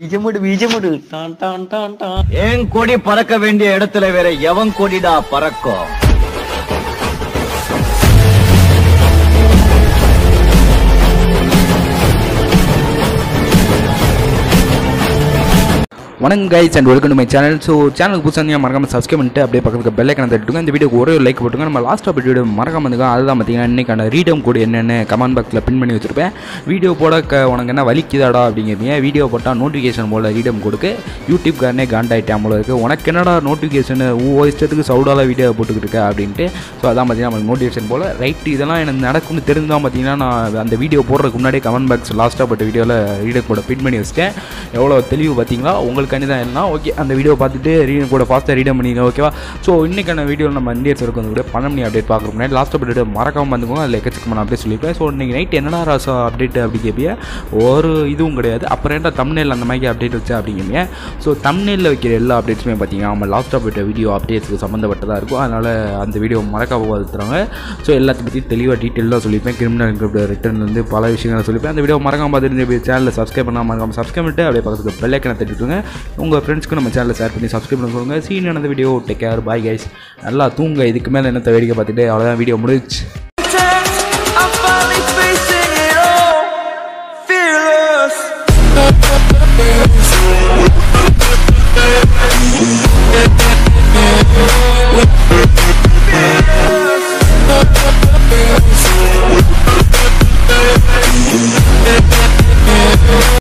பீஜமுடு பீஜமுடு don don don don என் கொடி பறக்க வேண்டிய இடத்துல வேற எவன் கொடிடா பறக்கும் வணக்கம் guys and welcome to my channel so சேனலுக்கு புதுசாக நீங்கள் மறக்காம சப்ஸ்கிரைப் பண்ணிட்டு அப்படியே பக்கத்துக்கு பெல் ஐக்கனை தட்டுங்க இந்த வீடியோக்கு ஒரே ஒரு லைக் போட்டுங்க நம்ம லாஸ்ட் ஆஃப் வீடியோ மறக்காம இருந்துங்க அதுதான் பார்த்தீங்கன்னா இன்றைக்கான ரீடம் கோடு என்னென்னு கமெண்ட் பாக்ஸில் பின் பண்ணி வச்சிருப்பேன் வீடியோ போட க உனக்கு என்ன வலிக்குதாடா அப்படிங்கிறீங்க வீடியோ போட்டால் நோட்டிஃபிகேஷன் போல ரீடம் கொடுக்கு யூடியூப் காரனே காண்டாயிட்டேன் போல இருக்குது உனக்கு என்னடா நோட்டிஃபிகேஷன் ஓ இஷ்டத்துக்கு சவுடால வீடியோ போட்டுக்கிட்டு இருக்க அப்படின்ட்டு ஸோ அதான் பார்த்தீங்கன்னா நமக்கு நோட்டிஃபிகேஷன் போல் ரைட் இதெல்லாம் எனக்கு நடக்கும்னு தெரிஞ்சு தான் பார்த்தீங்கன்னா நான் அந்த வீடியோ போடுறதுக்கு முன்னாடியே கமெண்ட் பாக்ஸ் லாஸ்ட்டாக போட்ட வீடியோவில் ரீடம் கூட பின் பண்ணி வச்சிட்டேம் எவ்வளோ தெளிவு பார்த்தீங்களா உங்களுக்கு தான் எல்லாம் ஓகே அந்த வீடியோ பார்த்துட்டு ரீடம் கூட ஃபாஸ்ட்டாக ரீடம் பண்ணிங்க ஓகேவா ஸோ இன்றைக்கான வீடியோவில் நம்ம இந்தியர் சருக்கு வந்து கூட பணம் மணி அப்டேட் பார்க்குறோம் முன்னாடி லாஸ்ட் அப்டேட் மறக்காம வந்துக்கோங்க அதில் எக்கச்சக்கமான அப்டேட் சொல்லியிருப்பேன் ஸோ இன்றைக்கி நைட் என்னடா ராசா அப்டேட் அப்படி கேட்பிய ஒரு இதுவும் கிடையாது அப்புறம் என்ன தமிழில் அந்த மாதிரி அப்டேட் வச்சா அப்படிங்கிறீங்க ஸோ தமிழில் வைக்கிற எல்லா அப்டேட்ஸுமே பார்த்தீங்கன்னா நம்ம லாஸ்ட் அப்டேட் வீடியோ அப்டேட்ஸ்க்கு சம்மந்தப்பட்டதாக இருக்கும் அதனால் அந்த வீடியோ மறக்காம பார்த்துறாங்க ஸோ எல்லாத்தையும் பற்றி தெளிவாக டீட்டெயிலாக சொல்லியிருப்பேன் கிரிமினல் ரிட்டர்ன் வந்து பல விஷயங்களை சொல்லியிருப்பேன் அந்த வீடியோ மறக்காம பார்த்துட்டு சேனலில் சப்ஸ்கிரைப் பண்ணால் மறக்காம சப்ஸ்கிரைப் பண்ணிட்டு அப்படியே பக்கத்துக்கு பெல் ஐக்கனை தட்டிட்டுங்க உங்கள் ஃப்ரெண்ட்ஸ்க்கு நம்ம சேனலை ஷேர் பண்ணி சப்ஸ்கிரைப் பண்ண சொல்லுங்க சீன் நடந்த video take care bye guys நல்லா தூங்க இதுக்கு மேலே என்னத்தை வேடிக்கை பார்த்துட்டு அவ்வளோதான் வீடியோ முடிச்சு